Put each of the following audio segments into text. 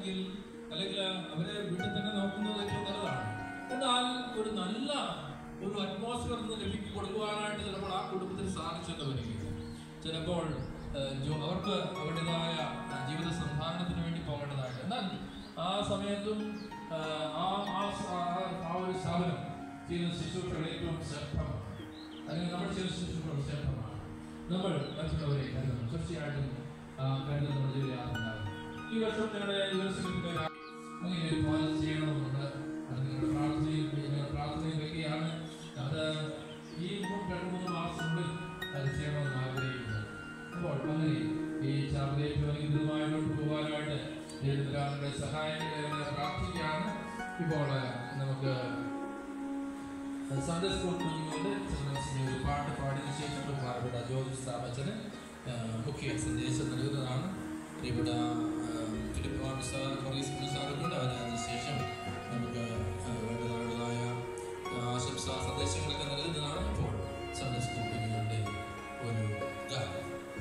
അല്ലെങ്കിൽ അല്ലെങ്കിൽ അവരെ വീട്ടിൽ തന്നെ നോക്കുന്നത് ഏറ്റവും നല്ലതാണ് എന്നാൽ ഒരു നല്ല ഒരു അറ്റ്മോസ്ഫിയർ ഒന്ന് ലഭിക്കി കൊടുക്കുവാനായിട്ട് ചിലപ്പോൾ ആ കുടുംബത്തിന് സാധിച്ചെന്ന് വരികയില്ല ചിലപ്പോൾ ഏഹ്, ജോ- അവർക്ക് അവരുടേതായ ഏഹ്, ജീവിത സന്ധാരണത്തിന് വേണ്ടി പോകേണ്ടതായിട്ട് എന്നാൽ ആ സമയത്തും ഏഹ്, ആ ആ സ- ആ- ആ ഒരു സ്ഥാപനം ചെയ്യുന്ന ശുശ്രൂഷകൾ ഏറ്റവും ശ്രദ്ധമാണ് അല്ലെങ്കിൽ നമ്മൾ ചെയ്യുന്ന ശുശ്രൂഷകൾ ശ്രദ്ധമാണ് നമ്മൾ മറ്റുള്ളവരെ കരുതണം തീർച്ചയായിട്ടും ആ കരുതൽ നമ്മുടെ ജീവിതത്തിലുണ്ടാകും ഈ വർഷം ഞങ്ങളുടെ യൂണിവേഴ്സിറ്റിയുടെ അങ്ങനെ ഒരു പോലെ ചെയ്യണമെന്നുണ്ട് അത് നിങ്ങളുടെ പ്രാർത്ഥനയിൽ നിങ്ങളുടെ പ്രാർത്ഥനയിൽ വെക്കുകയാണ് അത് ഈ മൂ- രണ്ട് മൂന്ന് മാസത്തിനുള്ളിൽ അത് ചെയ്യണമെന്ന് ആഗ്രഹിക്കുന്നു അപ്പോൾ അങ്ങനെ ഈ ചാപലേറ്റ് ഇതുമായിട്ട് പോകാനായിട്ട് ദൈവത്തിന്റെ സഹായങ്ങളെ പ്രാർത്ഥിക്കുകയാണ് ഇപ്പോൾ നമുക്ക് സൺഡേ സ്കൂൾ കുഞ്ഞുങ്ങളുടെ ചിൽഡ്രൻസിന് ഒരു പാട്ട് പാടിയതിനു ശേഷം ബഹുമാനപ്പെട്ട ജ്യോതി സ്ഥാപനത്തിന് മുഖ്യ സന്ദേശം നൽകുന്നതാണ് ഇവിടെ ഫിലിപ്പ് മാർട്ട് സാർ മൊറീസ് സാറുണ്ട് അതിന് ശേഷം നമുക്ക് ആ, വേണ്ടതായ ആശംസാ സന്ദേശങ്ങളൊക്കെ നൽകുന്നതാണ് ഇപ്പോൾ സൺഡേ സ്കൂൾ കുഞ്ഞുങ്ങളുടെ ഒരു ഗാനം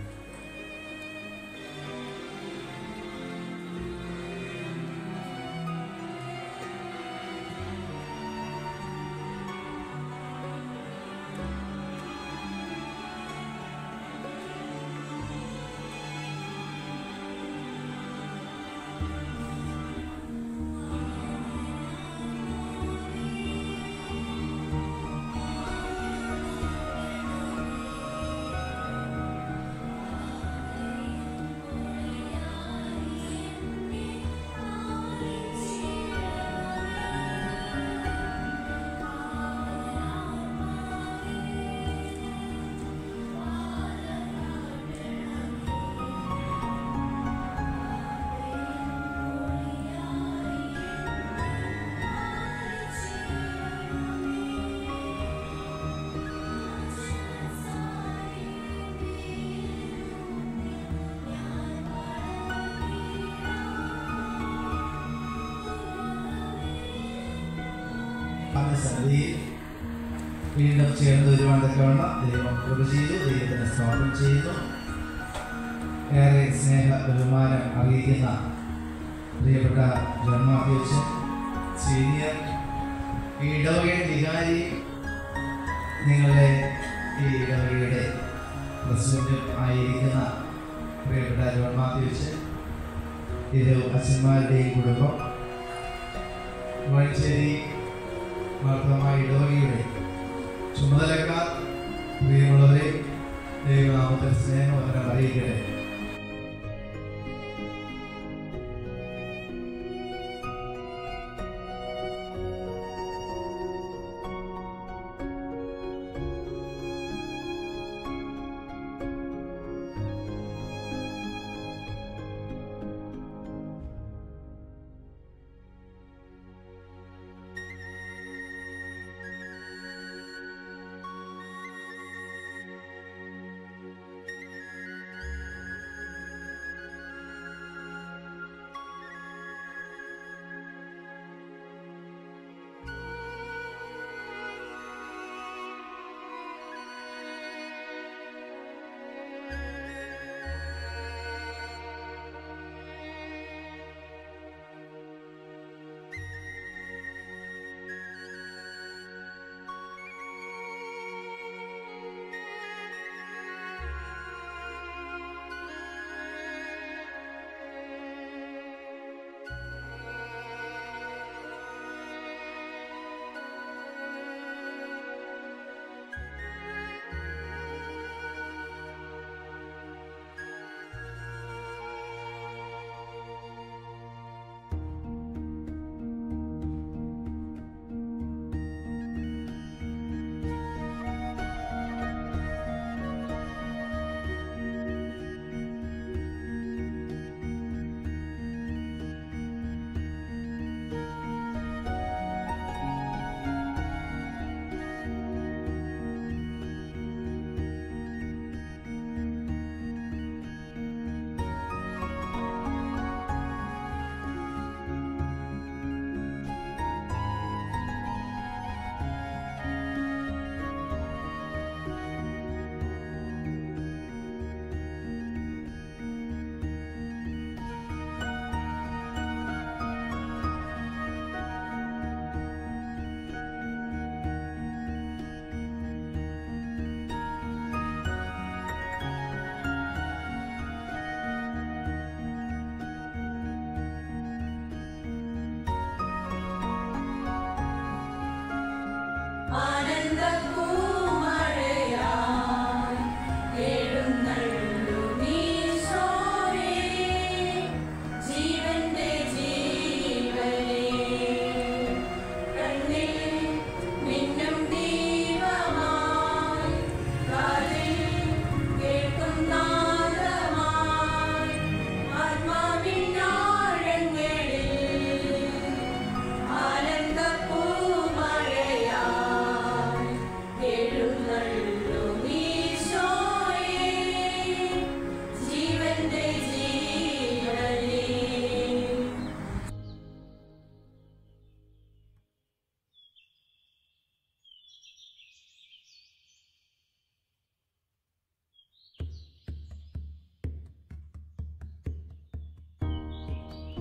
അവന്റെ സന്നിധിയിൽ വീണ്ടും ചേർന്ന് വരുവാൻ തക്കവണ്ണം ദൈവം കൃപ ചെയ്തു ദൈവത്തിന് സ്വാഗതം ചെയ്യുന്നു ഏറെ സ്നേഹ ബഹുമാനം അറിയിക്കുന്ന പ്രിയപ്പെട്ട ജന്മാധ്യക്ഷൻ സീനിയർ ഈ ഇടവകയുടെ വികാരി നിങ്ങളുടെ ഈ ഇടവകയുടെ പ്രസിഡന്റും ആയിരിക്കുന്ന പ്രിയപ്പെട്ട ജന്മാധ്യക്ഷൻ ഇരു അച്ഛന്മാരുടെയും കുടുംബം വഴിച്ചേരി മാർത്തമായ ഇടവകയുടെ ചുമതലക്കാർ പ്രിയമുള്ളവരെ ദൈവനാമത്തിൽ സ്നേഹവന്ദനം അറിയിക്കട്ടെ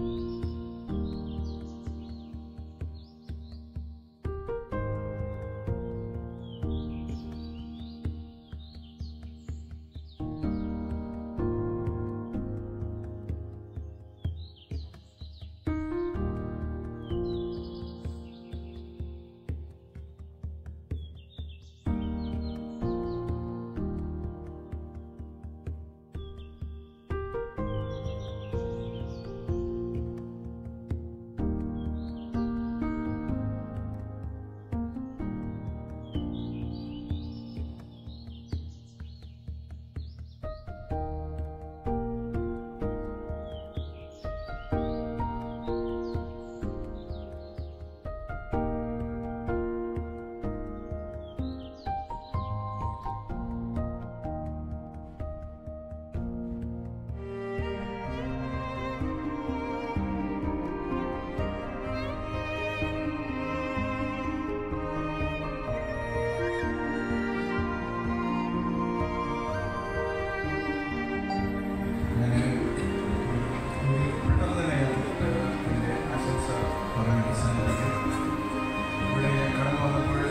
ഞാൻ പെട്ടെന്ന് തന്നെ എൻ്റെ ആശംസ പറയാൻ സാധിക്കും ഇവിടെ കടന്നു വന്നപ്പോൾ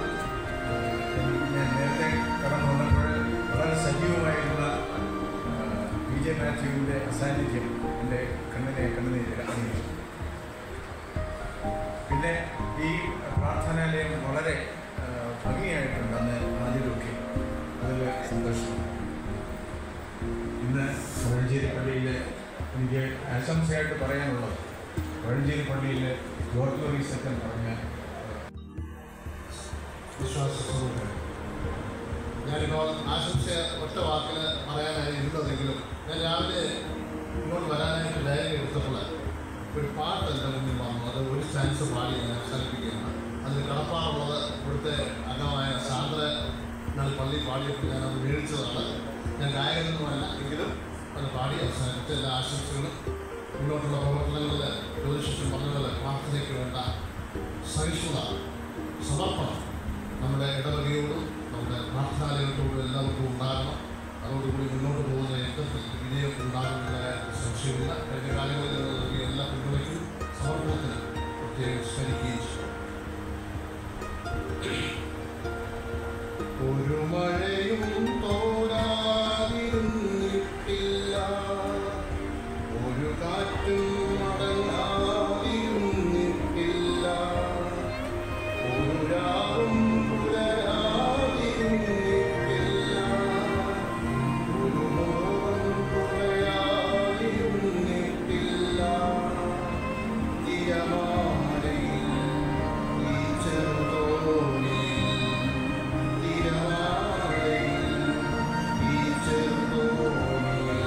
ഞാൻ നേരത്തെ കടന്നു വന്നപ്പോൾ വളരെ സജീവമായിരുന്ന ബി ജെ മാത്യുവിൻ്റെ അസാന്നിധ്യം എൻ്റെ കണ്ണിനെ കണ്ണുനീര് അണിയിച്ചു പിന്നെ ഈ പ്രാർത്ഥനാലയം വളരെ ആ, ഭംഗിയായിട്ടുണ്ട് അന്ന് ആദ്യമൊക്കെ അതിൽ സന്തോഷമാണ് ഇന്ന് കോഴഞ്ചേരി പള്ളിയിൽ എനിക്ക് ആശംസയായിട്ട് പറയാനുള്ളത് കോഴഞ്ചേരി പള്ളിയിൽ ജോർജ് റീസെക്കൻ പറഞ്ഞ വിശ്വാസ സമൂഹം ഞാനിപ്പോൾ ആശംസ ഒറ്റ വാക്കിൽ പറയാനായി ഇരുന്നതെങ്കിലും ഞാൻ രാവിലെ ഇങ്ങോട്ട് വരാനായിട്ട് ഡയറി എടുത്തപ്പോൾ ഒരു പാട്ട് എൻ്റെ മുന്നിൽ വന്നു അത് ഒരു സ്റ്റാൻസ് പാടി ഞാൻ അവസാനിപ്പിക്കുകയാണ് അതിൽ കടപ്പാടുള്ളത് ഇവിടുത്തെ അംഗമായ സാന്ദ്ര ഞാൻ പള്ളി പാടിയപ്പോൾ ഞാൻ അത് മേടിച്ചതാണ് ഞാൻ ഗായകനൊന്നുമല്ല എങ്കിലും അത് പാടി അവസാനിപ്പിച്ച എല്ലാ ആശംസകളും മുന്നോട്ടുള്ള പ്രവർത്തനങ്ങളിൽ ജ്യോതിഷം പറഞ്ഞത് പ്രാർത്ഥനയ്ക്ക് വേണ്ട സഹിഷ്ണുത സമർപ്പണം നമ്മുടെ ഇടവകയോടും നമ്മുടെ പ്രാർത്ഥനാലയത്തോടും എല്ലാവർക്കും ഉണ്ടാകണം അതോടുകൂടി മുന്നോട്ട് പോകുന്ന യജ്ഞത്തിൽ വിജയം ഉണ്ടാകുമെന്ന കാര്യത്തിൽ സംശയമില്ല കഴിഞ്ഞ കാലങ്ങളിൽ നൽകിയ എല്ലാ പിന്തുണയ്ക്കും സമർപ്പണത്തിനും പ്രത്യേകം സ്മരിക്കുകയും ചെയ്യും ഒരു മഴയും തോരാതിരുന്നിട്ടില്ല ഒരു കാറ്റും അടങ്ങാതിരുന്നിട്ടില്ല ഒരു രാവും പുലരാതിരുന്നിട്ടില്ല ഒരു മോഹം പുലയാതിരുന്നിട്ടില്ല തിരമാലയിൽ ഈ ചെറുതോണിയിൽ തിരമാലയിൽ ഈ ചെറുതോണിയിൽ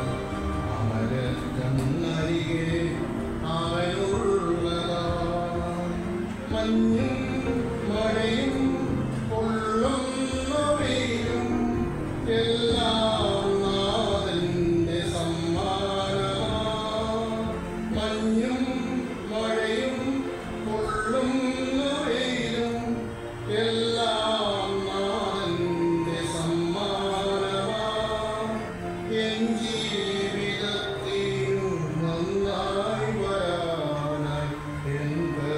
അമരക്കണ്ണരികെ അവനുള്ളതാ മഞ്ഞും മഴയും കൊള്ളുന്ന വെയിലും എല്ലാം നാഥന്റെ സമ്മാനമാ മഞ്ഞും മഴയും കൊള്ളുന്ന വെയിലും എല്ലാം നാഥന്റെ സമ്മാനമാ എൻ ജീവിതത്തിനു നന്നായി വരാനായി എന്ത്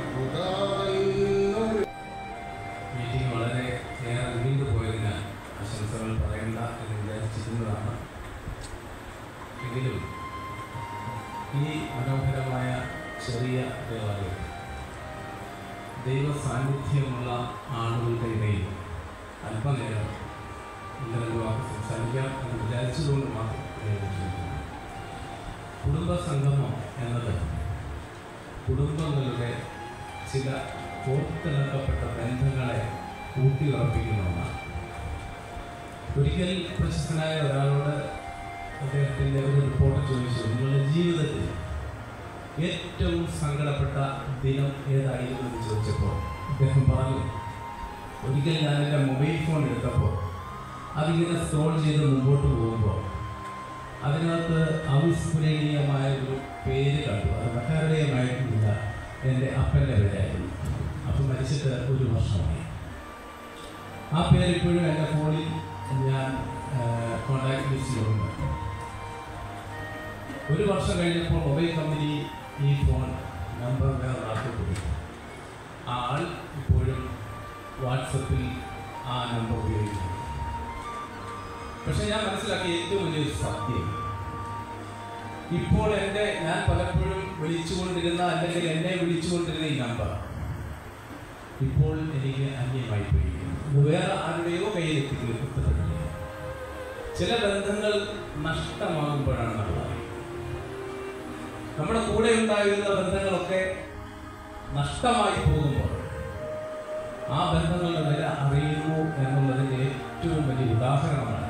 ഉദാഹരണ മീറ്റിംഗ് വളരെ ഏറെ നീണ്ടു പോയതിനാൽ ആശംസകൾ പറയണ്ട എന്ന് വിചാരിച്ചിരുന്നതാണ് എങ്കിലും ഈ മനോഹരമായ ചെറിയ ദേവാലയം ദൈവ സാന്നിധ്യമുള്ള ആളുകളുടെ ഇടയിൽ അല്പനേരം ഒന്ന് രണ്ട് വാക്ക് സംസാരിക്കാം എന്ന് വിചാരിച്ചതുകൊണ്ട് മാത്രം ഉപയോഗിച്ചിരിക്കുന്നു കുടുംബ സംഗമം എന്നത് കുടുംബങ്ങളുടെ ചില കോർത്തിണക്കപ്പെട്ട ബന്ധങ്ങളെ ഊട്ടിയുറപ്പിക്കുന്ന ഒന്നാണ് ഒരിക്കൽ പ്രശസ്തനായ ഒരാളോട് അദ്ദേഹത്തിൻ്റെ ഒരു റിപ്പോർട്ട് ചോദിച്ചു നിങ്ങളുടെ ജീവിതത്തിൽ ഏറ്റവും സങ്കടപ്പെട്ട ദിനം ഏതായിരുന്നു എന്ന് ചോദിച്ചപ്പോൾ അദ്ദേഹം പറഞ്ഞു ഒരിക്കൽ ഞാൻ എൻ്റെ മൊബൈൽ ഫോൺ എടുത്തപ്പോൾ അതിങ്ങനെ സ്ക്രോൾ ചെയ്ത് മുമ്പോട്ട് പോകുമ്പോൾ അതിനകത്ത് അവിസ്മരണീയമായ ഒരു പേര് കണ്ടു അത് മറ്റാരുടെയുമായിട്ടില്ല എൻ്റെ അപ്പൻ്റെ പേരായിരുന്നു അപ്പം മരിച്ചിട്ട് ഒരു വർഷമായി ആ പേര് ഇപ്പോഴും എൻ്റെ ഫോണിൽ ഞാൻ കോണ്ടാക്ട് ലിസ്റ്റിലുണ്ട് ഒരു വർഷം കഴിഞ്ഞപ്പോൾ മൊബൈൽ കമ്പനി ഈ ഫോൺ നമ്പർ വേറെ ആൾക്ക് കൊടുത്തു ആ ആൾ ഇപ്പോഴും വാട്സപ്പിൽ ആ നമ്പർ ഉപയോഗിക്കുന്നു പക്ഷെ ഞാൻ മനസ്സിലാക്കിയ ഏറ്റവും വലിയൊരു സത്യം ഇപ്പോൾ എൻ്റെ ഞാൻ പലപ്പോഴും വിളിച്ചുകൊണ്ടിരുന്ന അല്ലെങ്കിൽ എന്നെ വിളിച്ചുകൊണ്ടിരുന്ന ഈ നമ്പർ ഇപ്പോൾ എനിക്ക് അന്യമായി പോയി ഇത് വേറെ ആരുടെയോ കയ്യിലെത്തി എത്തപ്പെട്ടില്ല ചില ബന്ധങ്ങൾ നഷ്ടമാകുമ്പോഴാണ് നമ്മൾ അറിയുന്നത് നമ്മുടെ കൂടെ ഉണ്ടായിരുന്ന ബന്ധങ്ങളൊക്കെ നഷ്ടമായി പോകുമ്പോൾ ആ ബന്ധങ്ങളുടെ വില അറിയുന്നു എന്നുള്ളതിൻ്റെ ഏറ്റവും വലിയ ഉദാഹരണമാണ്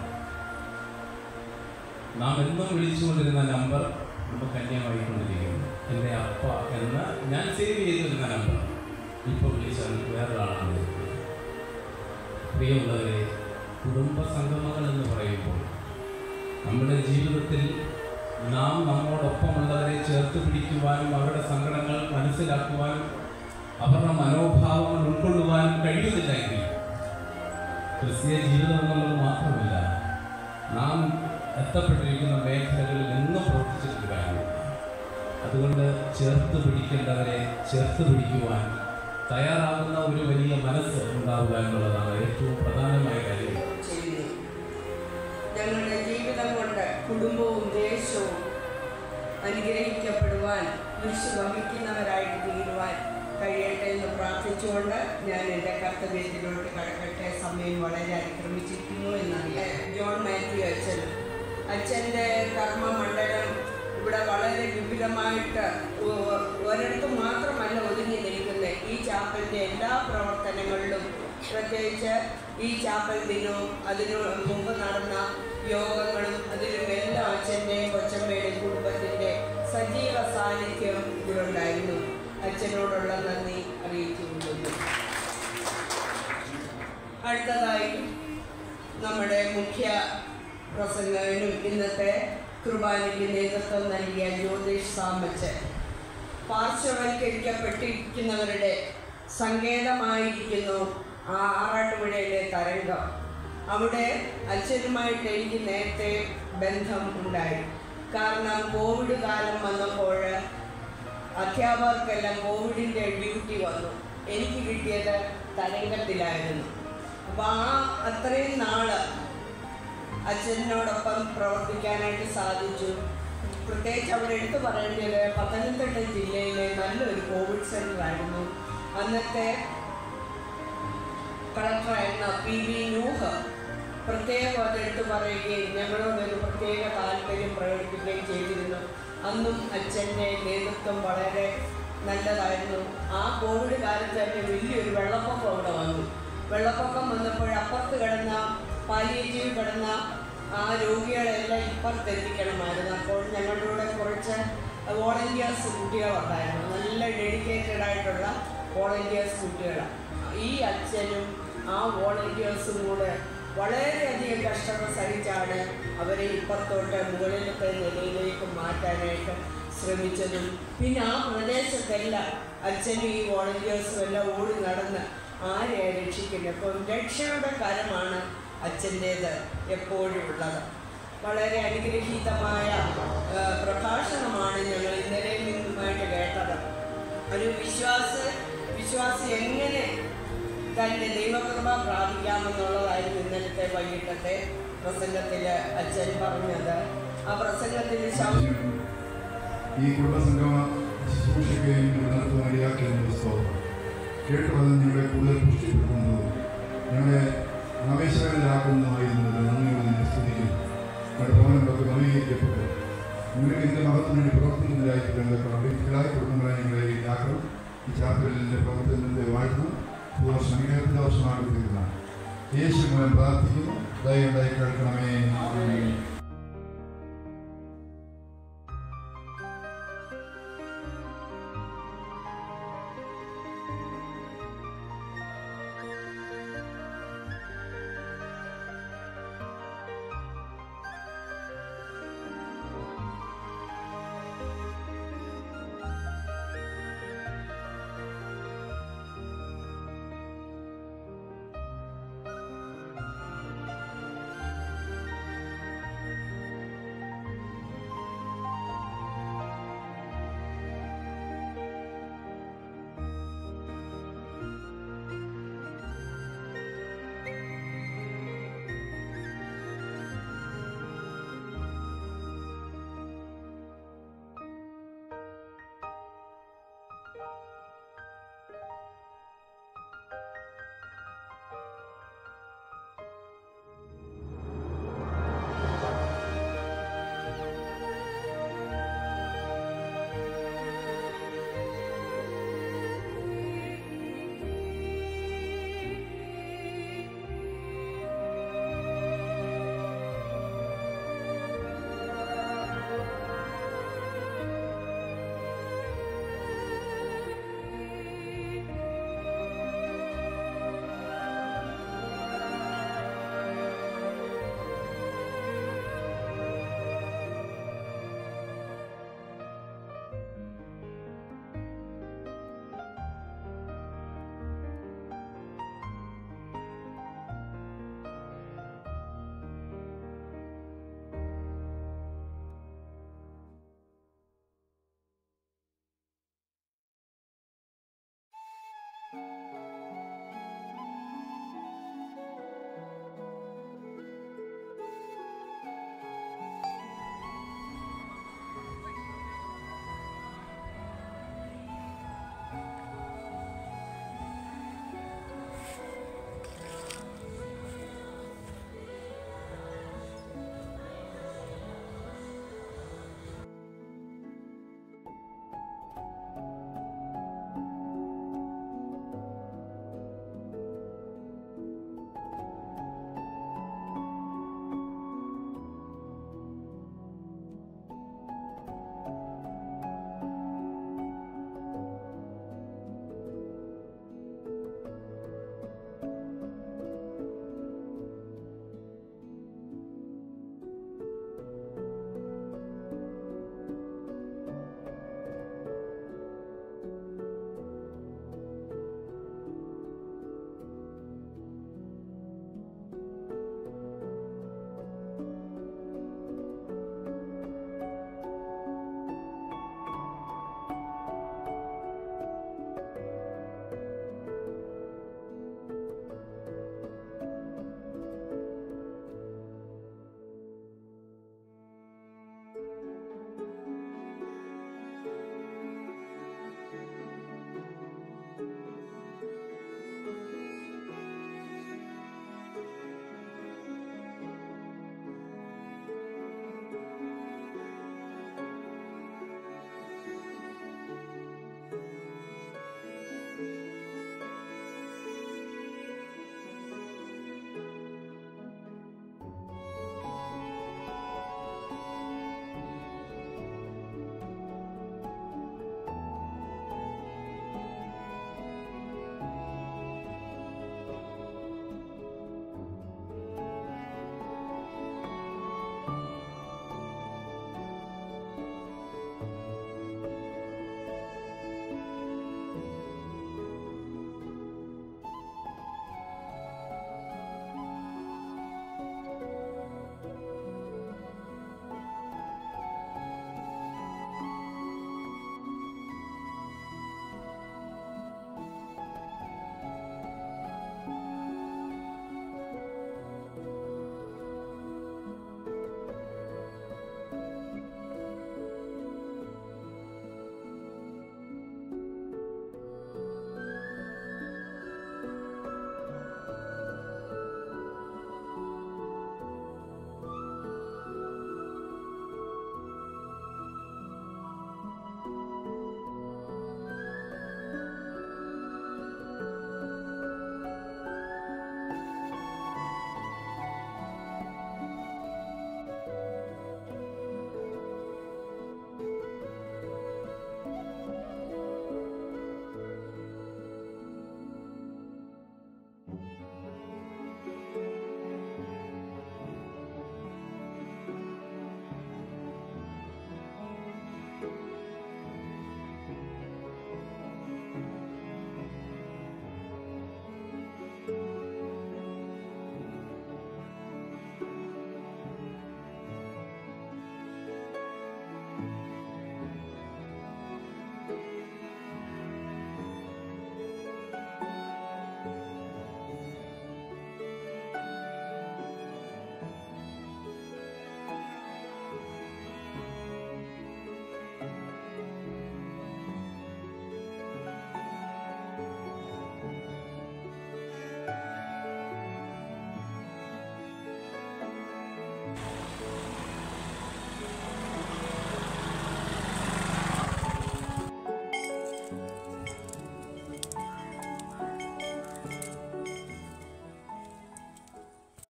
നാം എന്നും വിളിച്ചുകൊണ്ടിരുന്ന നമ്പർ നമുക്ക് അന്യമായിക്കൊണ്ടിരിക്കുന്നു എൻ്റെ അപ്പ എന്ന ഞാൻ സേവ് ചെയ്തിരുന്ന നമ്പർ ഇപ്പോൾ വിളിച്ചാൽ വേറൊരാളാണ് വിളിക്കുന്നത്. പ്രിയമുള്ളവരെ കുടുംബ സംഗമങ്ങൾ എന്ന് പറയുമ്പോൾ നമ്മുടെ ജീവിതത്തിൽ നാം നമ്മോടൊപ്പമുള്ളവരെ ചേർത്ത് പിടിക്കുവാനും അവരുടെ സങ്കടങ്ങൾ മനസ്സിലാക്കുവാനും അവരുടെ മനോഭാവങ്ങൾ ഉൾക്കൊള്ളുവാനും കഴിയുന്നില്ലെങ്കിൽ ക്രിസ്തീയ ജീവിതം എന്നുള്ളത് മാത്രമല്ല നാം എത്തപ്പെട്ടിരിക്കുന്ന മേഖലകളിൽ എന്നും പ്രവർത്തിച്ചിട്ട് കാര്യമില്ല അതുകൊണ്ട് ചേർത്ത് പിടിക്കേണ്ടവരെ ചേർത്ത് പിടിക്കുവാൻ തയ്യാറാകുന്ന ഒരു വലിയ മനസ്സ് ഉണ്ടാവുക എന്നുള്ളതാണ് ഏറ്റവും പ്രധാനമായ കാര്യം ചെയ്യുന്നു ഞങ്ങളുടെ ജീവിതം കൊണ്ട് കുടുംബവും ദേശവും അനുഗ്രഹിക്കപ്പെടുവാൻ വിശു വഹിക്കുന്നവരായിട്ട് തീരുവാൻ കഴിയട്ടെ എന്ന് പ്രാർത്ഥിച്ചുകൊണ്ട് ഞാൻ എൻ്റെ കർത്തവ്യത്തിലോട്ട് കടക്കട്ടെ സമയം വളരെ അതിക്രമിച്ചിരിക്കുന്നു എന്നറിയാം ജോൺ മാത്യു അച്ഛൻ അച്ഛൻ്റെ കർമ്മമണ്ഡലം ഇവിടെ വളരെ വിപുലമായിട്ട് ഒ- ഒരിടത്തും മാത്രമല്ല ഒതുങ്ങി നിൽക്കുന്നത് ഈ ചാപ്പലിൻ്റെ എല്ലാ പ്രവർത്തനങ്ങളിലും പ്രത്യേകിച്ച് ഈ ചാപ്പൽ ദിനവും അതിനു മുമ്പ് നടന്ന യോഗങ്ങളും അതിലും എല്ലാം അച്ഛൻ്റെയും കൊച്ചമ്മയുടെയും കുടുംബത്തിൻ്റെ സജീവ സാന്നിധ്യം ഇതിലുണ്ടായിരുന്നു അച്ഛനോടുള്ള നന്ദി അറിയിച്ചുകൊള്ളുന്നു അടുത്തതായി നമ്മുടെ മുഖ്യ പ്രസംഗകനും ഇന്നത്തെ കുർബാനയ്ക്ക് നേതൃത്വം നൽകിയ ജ്യോതിഷ് സാമച്ചൻ പാർശ്വവൽക്കരിക്കപ്പെട്ടിരിക്കുന്നവരുടെ സങ്കേതമായിരിക്കുന്നു ആ ആറാട്ടുപുഴയിലെ തരംഗം അവിടെ അച്ഛനുമായിട്ട് എനിക്ക് നേരത്തെ ബന്ധം ഉണ്ടായി കാരണം കോവിഡ് കാലം വന്നപ്പോൾ അധ്യാപകർക്കെല്ലാം കോവിഡിൻ്റെ ഡ്യൂട്ടി വന്നു എനിക്ക് കിട്ടിയത് തരംഗത്തിലായിരുന്നു അപ്പോൾ ആ അത്രയും നാള് അച്ഛനോടൊപ്പം പ്രവർത്തിക്കാനായിട്ട് സാധിച്ചു പ്രത്യേകിച്ച് അവിടെ എടുത്തു പറയേണ്ടത് പത്തനംതിട്ട ജില്ലയിലെ നല്ലൊരു കോവിഡ് സെൻ്റർ ആയിരുന്നു അന്നത്തെ കളക്ടറായിരുന്ന പി വി നൂഹ് പ്രത്യേകം അത് എടുത്തു പറയുകയും ഞങ്ങളോടൊരു പ്രത്യേക താല്പര്യം പ്രകടിപ്പിക്കുകയും ചെയ്തിരുന്നു അന്നും അച്ഛൻ്റെ നേതൃത്വം വളരെ നല്ലതായിരുന്നു ആ കോവിഡ് കാലത്ത് തന്നെ വലിയൊരു വെള്ളപ്പൊക്കം അവിടെ വന്നു വെള്ളപ്പൊക്കം വന്നപ്പോൾ അപ്പുറത്ത് കിടന്ന പാലിയേറ്റീവ് കിടന്ന ആ രോഗികളെല്ലാം ഇപ്പുറത്ത് എത്തിക്കണമായിരുന്നു അപ്പോൾ ഞങ്ങളുടെ കൂടെ കുറച്ച് വോളണ്ടിയേഴ്സ് കുട്ടികളുണ്ടായിരുന്നു നല്ല ഡെഡിക്കേറ്റഡ് ആയിട്ടുള്ള വോളണ്ടിയേഴ്സ് കുട്ടികളാണ് ഈ അച്ഛനും ആ വോളണ്ടിയേഴ്സും കൂടെ വളരെയധികം കഷ്ടത സഹിച്ചാണ് അവരെ ഇപ്പുറത്തോട്ട് മുകളിലത്തെ നിലയിലേക്ക് മാറ്റാനായിട്ട് ശ്രമിച്ചതും പിന്നെ ആ പ്രദേശത്തെല്ലാം അച്ഛനും ഈ വോളണ്ടിയേഴ്സും എല്ലാം ഓടി നടന്ന് ആരെയാ രക്ഷിക്കുന്നത് അപ്പം രക്ഷയുടെ കരമാണ് അച്ഛൻ്റേത് എപ്പോഴും ഉള്ളത് വളരെ അനുഗ്രഹീതമായ ആ, പ്രഭാഷണമാണ് ഞങ്ങൾ ഇന്നലെ നിന്നുമായിട്ട് കേട്ടത് ഒരു വിശ്വാസ വിശ്വാസി എങ്ങനെ തൻ്റെ ദൈവകൃപ പ്രാപിക്കാമെന്നുള്ളതായിരുന്നു ഇന്നലത്തെ വൈകിട്ടത്തെ പ്രസംഗത്തിൽ അച്ഛൻ പറഞ്ഞത് ആ പ്രസംഗത്തിൽ ശൗ- ഈ കുടുംബസംഗമ ശുശ്രൂഷയ്ക്കുകയും നടത്തുവാൻ ഇടയാക്കിയതിനുള്ള സ്തോത്രം കേട്ട് പറഞ്ഞ് ഞങ്ങളെ കൂടുതൽ പുഷ്ടിപ്പെടുത്തുന്നതും ഞങ്ങളെ ആവേശകരരാക്കുന്നതുമായിരുന്നത് നന്ദിയോട് നിന്നെ സ്തുതിക്കുന്നു ഞങ്ങളുടെ ഭവനങ്ങളൊക്കെ നവീകരിക്കപ്പെട്ടു നിങ്ങൾക്ക് ഇതിൻ്റെ മഹത്വം വേണ്ടി പ്രവർത്തിക്കുന്നതിനായിട്ട് ഞങ്ങൾക്ക് അഭിവൃദ്ധികളായി കുടുംബങ്ങളെ ഞങ്ങളെ ഇതാക്കണം ഈ ചാപ്പലിൻ്റെ പ്രവർത്തനത്തെ വാഴ്ന്നു പുതുവർഷം ഇരുപത്തി വർഷമാണ് തീരുന്നതാണ് യേശു മൂലം പ്രാർത്ഥിക്കുന്നു ദയവുണ്ടായി കേൾക്കണമേ ആമേൻ.